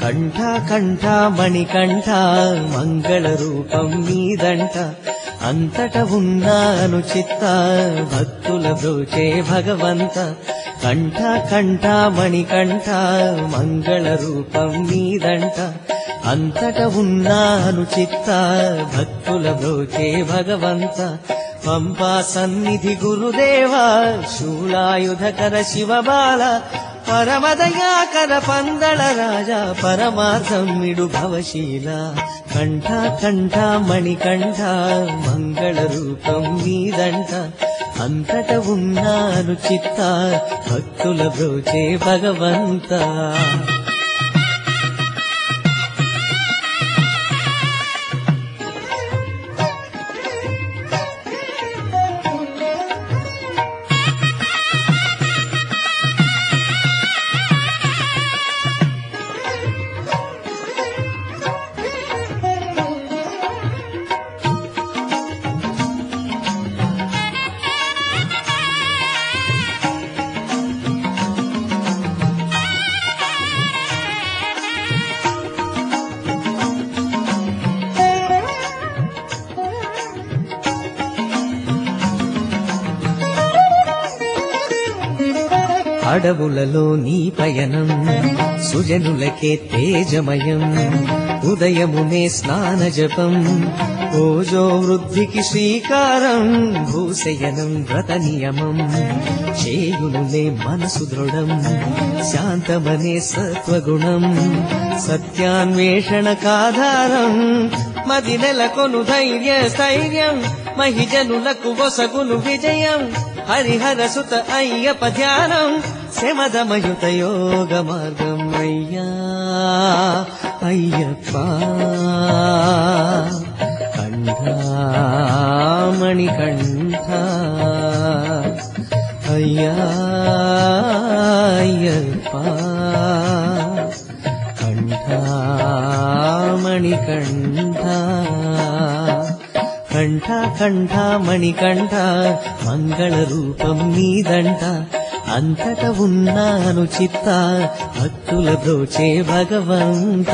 కంఠ కంఠ మణికంఠ మంగళ రూపం నీదంట అంతట ఉన్నాను చిత్త భక్తుల బ్రోచే భగవంత కంఠ కంఠ మణికంఠ మంగళ రూపం నీదంట అంతట ఉన్నాను చిత్త భక్తుల బ్రోచే భగవంత పంపా సన్నిధి గురుదేవా శూలాయుధకర శివబాల పరమదయాకర పందళ రాజా పరమార్థమిడు భవశీల కంఠ కంఠ మణికంఠ మంగళ రూపం నీదంట అంతట ఉన్నాను చిత్త భక్తుల బ్రోచే భగవంత అడవులలో నీ పయనం సుజనులకే తేజమయం ఉదయమునే స్నాన జపం ఓజో వృద్ధికి శ్రీకారం భూశయనం వ్రత నియమం చేయునులే మనసు దృఢం శాంతమనే సత్వగుణం సత్యాన్వేషణ కాధారం మది నెలకొను ధైర్య స్థైర్యం మహిజనులకు వసగును విజయం హరిహర సుత అయ్యప్ప ధ్యానం శమదమయుత యోగ మార్గం అయ్యా అయ్యప్ప కంఠామణి కంఠ అయ్యా అయ్యప్ప కంఠామణి కంఠ కంఠ కంఠ మణికంఠ మంగళ రూపం నీదంట అంతట ఉన్నాను చిత్త భక్తుల బ్రోచే భగవంత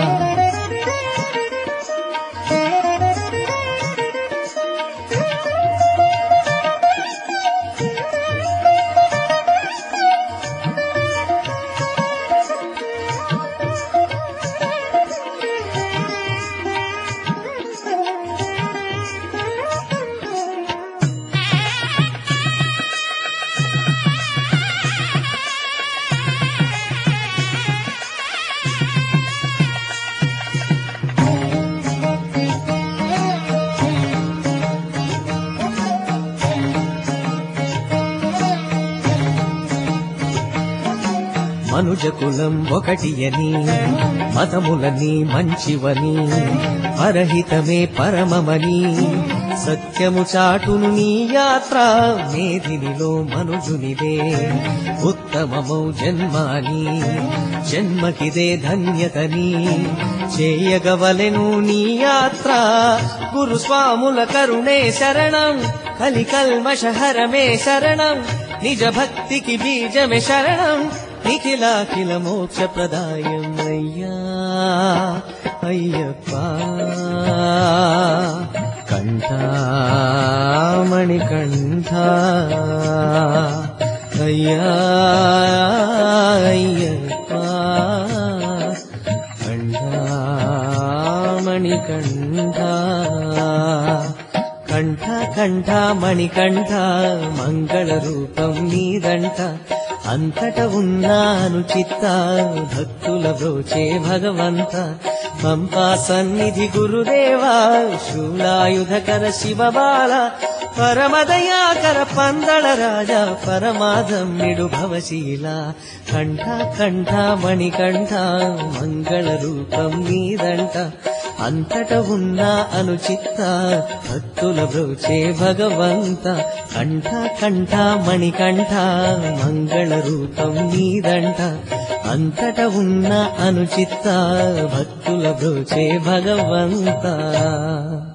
మనుజ కులం ఒకటి అని మతములని మంచివని పరహితమే పరమమని సత్యము చాటును నీ యాత్ర మేదినిలో మనుజునిదే ఉత్తమమౌ జన్మాని జన్మకిదే ధన్యతని చేయగవలెను నీ యాత్ర గురుస్వాముల కరుణే శరణం కలికల్మషహరమే శరణం నిజ భక్తికి బీజమే శరణం నిఖిలాఖిల మోక్ష ప్రదాయం అయ్యా అయ్యప్ప కంఠామణి కంఠ అయ్యా అయ్యప్ప కంఠామణి కంఠ కంఠ కంఠ మణికంఠ మంగళ రూపం నీదంట అంతట ఉన్నాను చిత్త భక్తుల బ్రోచే భగవంత పంపా సన్నిధి గురుదేవా శూలాయుధకర శివబాల పరమదయాకర పందళ రాజా పరమాధమ్యుడు భవశీల కంఠ కంఠ మణికంఠ మంగళ రూపం నీదంట అంతట ఉన్న అనుచిత్త భక్తుల బ్రోచే భగవంత కంఠ కంఠ మణికంఠ మంగళ రూపం నీదంట అంతట ఉన్న అనుచిత్త భక్తుల బ్రోచే భగవంత